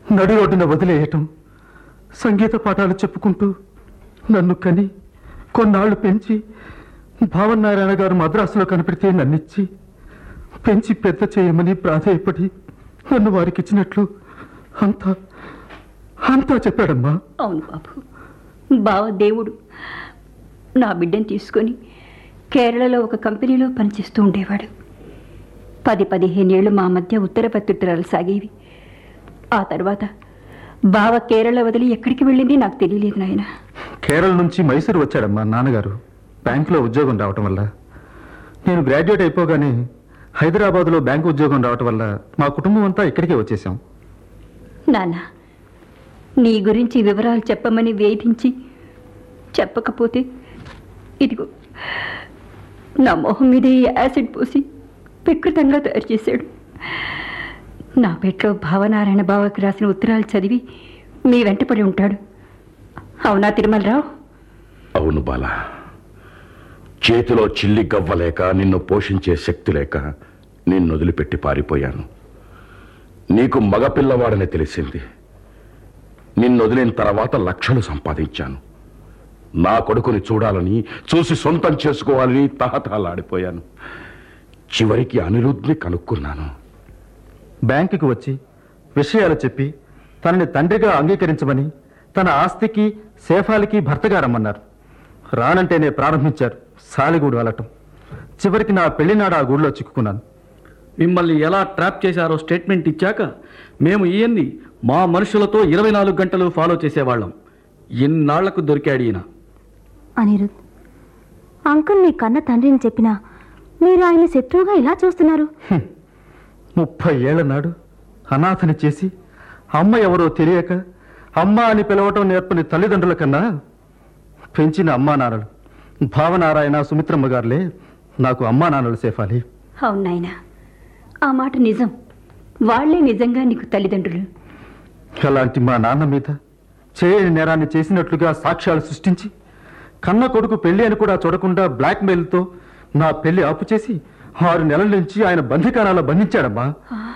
నడి రోడ్డున వదిలేయటం సంగీత పాఠాలు చెప్పుకుంటూ నన్ను కని కొన్నాళ్ళు పెంచి భావనారాయణ గారు మద్రాసులో కనిపెడితే నన్నిచ్చి పెంచి పెద్ద చేయమని ప్రాధేయపడి నన్ను వారికి ఇచ్చినట్లు అంతా అంతా చెప్పాడమ్మా అవును బాబు బావ దేవుడు నా బిడ్డను తీసుకొని కేరళలో ఒక కంపెనీలో పనిచేస్తూ ఉండేవాడు పది పదిహేనేళ్ళు మా మధ్య ఉత్తర ప్రత్యుత్తరాలు సాగేవి ఆ తర్వాత బావ కేరళ వదిలి ఎక్కడికి వెళ్ళింది నాకు తెలియలేదు నాయన కేరళ నుంచి మైసూరు వచ్చాడమ్మా నాన్నగారు బ్యాంకులో ఉద్యోగం రావటం వల్ల నేను గ్రాడ్యుయేట్ అయిపోగానే హైదరాబాద్లో బ్యాంకు ఉద్యోగం రావటం వల్ల మా కుటుంబం అంతా ఇక్కడికే వచ్చేసాం నాన్న నీ గురించి వివరాలు చెప్పమని వేధించి చెప్పకపోతే ఇదిగో నా మొహం మీద ఈ యాసిడ్ పోసి వికృతంగా తయారు చేశాడు నా పెట్లో భావనారాయణ బావకి రాసిన ఉత్తరాలు చదివి మీ వెంటపడి ఉంటాడు అవునా తిరుమలరావు అవును బాల చేతిలో చిల్లి గవ్వలేక నిన్ను పోషించే శక్తి లేక నిన్ను వదిలిపెట్టి పారిపోయాను నీకు మగపిల్లవాడని తెలిసింది నిన్ను వదిలిన తర్వాత లక్షలు సంపాదించాను నా కొడుకుని చూడాలని చూసి సొంతం చేసుకోవాలని తహతహలాడిపోయాను చివరికి అనిరుద్ధిని కనుక్కున్నాను బ్యాంకుకి వచ్చి విషయాలు చెప్పి తనని తండ్రిగా అంగీకరించమని తన ఆస్తికి సేఫాలకి భర్తగా రమ్మన్నారు రానంటేనే ప్రారంభించారు సాలిగూడు అలటం చివరికి నా పెళ్లినాడు ఆ గూడులో చిక్కుకున్నాను మిమ్మల్ని ఎలా ట్రాప్ చేశారో స్టేట్మెంట్ ఇచ్చాక మేము ఈయన్ని మా మనుషులతో ఇరవై నాలుగు గంటలు ఫాలో చేసేవాళ్ళం ఎన్నాళ్లకు దొరికాడు ఈయన అనిరుద్ అంకుల్ మీ కన్న తండ్రిని చెప్పినా మీరు ఆయన శత్రువుగా ఇలా చూస్తున్నారు ముప్పై ఏళ్ల నాడు అనాథని చేసి అమ్మ ఎవరో తెలియక అమ్మ అని పిలవటం నేర్పని తల్లిదండ్రుల కన్నా పెంచిన అమ్మా నాన్నలు భావనారాయణ సుమిత్రమ్మ గారులే నాకు అమ్మా నాన్నలు సేఫాలి అవును నాయనా ఆ మాట నిజం వాళ్ళే నిజంగా నీకు తల్లిదండ్రులు అలాంటి మా నాన్న మీద చేయని నేరాన్ని చేసినట్లుగా సాక్ష్యాలు సృష్టించి కన్న కొడుకు పెళ్లి అని కూడా చూడకుండా బ్లాక్మెయిల్తో నా పెళ్లి ఆపు చేసి ఆరు నెలల నుంచి ఆయన బంధికానాల్లో బంధించాడమ్మా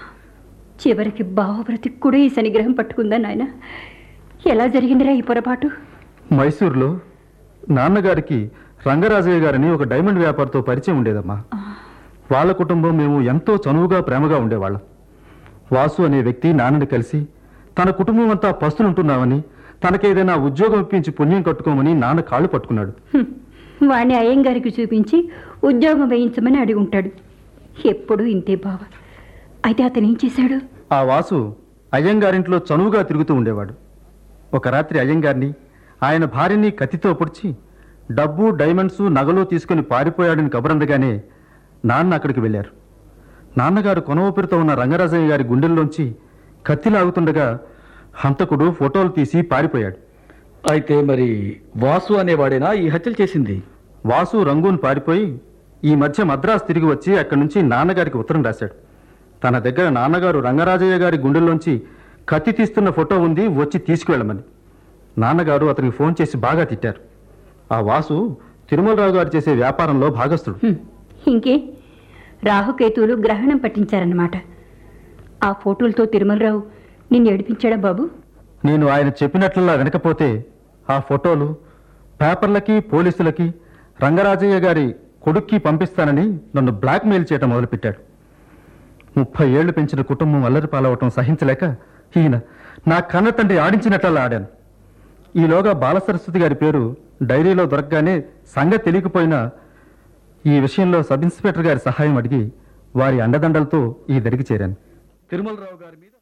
చివరికి బావ బ్రతికి కూడా ఈ శనిగ్రహం పట్టుకుందా నాయన ఎలా జరిగిందిరా ఈ పొరపాటు మైసూర్లో నాన్నగారికి రంగరాజయ్య గారని ఒక డైమండ్ వ్యాపారితో పరిచయం ఉండేదమ్మా వాళ్ళ కుటుంబం మేము ఎంతో చనువుగా ప్రేమగా ఉండేవాళ్ళం వాసు అనే వ్యక్తి నాన్నని కలిసి తన కుటుంబం అంతా పస్తులుంటున్నామని తనకేదైనా ఉద్యోగం ఇప్పించి పుణ్యం కట్టుకోమని నాన్న కాళ్ళు పట్టుకున్నాడు హ్మ్. వాణ్ణి అయ్యంగారికి చూపించి ఉద్యోగం వేయించమని అడిగి ఉంటాడు ఎప్పుడు ఇంతే బావ అయితే అతను ఏం చేశాడు ఆ వాసు అయ్యంగారింట్లో చనువుగా తిరుగుతూ ఉండేవాడు ఒక రాత్రి అయ్యంగారిని ఆయన భార్యని కత్తితో పొడిచి డబ్బు డైమండ్స్ నగలు తీసుకుని పారిపోయాడని కబురందగానే నాన్న అక్కడికి వెళ్ళారు నాన్నగారు కొన ఊపిరితో ఉన్న రంగరాజయ్య గారి గుండెల్లోంచి కత్తి లాగుతుండగా హంతకుడు ఫోటోలు తీసి పారిపోయాడు అయితే మరి వాసు అనేవాడేనా ఈ హత్యలు చేసింది వాసు రంగూన్ పారిపోయి ఈ మధ్య మద్రాసు తిరిగి వచ్చి అక్కడి నుంచి నాన్నగారికి ఉత్తరం రాశాడు తన దగ్గర నాన్నగారు రంగరాజయ్య గారి గుండెల్లోంచి కత్తి తీస్తున్న ఫోటో ఉంది వచ్చి తీసుకువెళ్ళమని నాన్నగారు అతనికి ఫోన్ చేసి బాగా తిట్టారు ఆ వాసు తిరుమలరావు గారు చేసే వ్యాపారంలో భాగస్థుడు హ్మ్. ఇంకే రాహుకేతువులు గ్రహణం పట్టించారన్నమాట ఆ ఫోటోలతో తిరుమలరావు నిన్ను ఏడిపించాడా బాబు నేను ఆయన చెప్పినట్లులా వినకపోతే ఆ ఫోటోలు పేపర్లకి పోలీసులకి రంగరాజయ్య గారి కొడుక్కి పంపిస్తానని నన్ను బ్లాక్మెయిల్ చేయటం మొదలుపెట్టాడు ముప్పై ఏళ్లు పెంచిన కుటుంబం అల్లరి పాలవటం సహించలేక ఈయన నా కన్న తండ్రి ఆడించినట్లలా ఆడాను ఈలోగా బాలసరస్వతి గారి పేరు డైరీలో దొరకగానే సంగతి తెలియకపోయినా ఈ విషయంలో సబ్ ఇన్స్పెక్టర్ గారి సహాయం అడిగి వారి అండదండలతో ఈ దరికి చేరాను తిరుమలరావు గారి మీద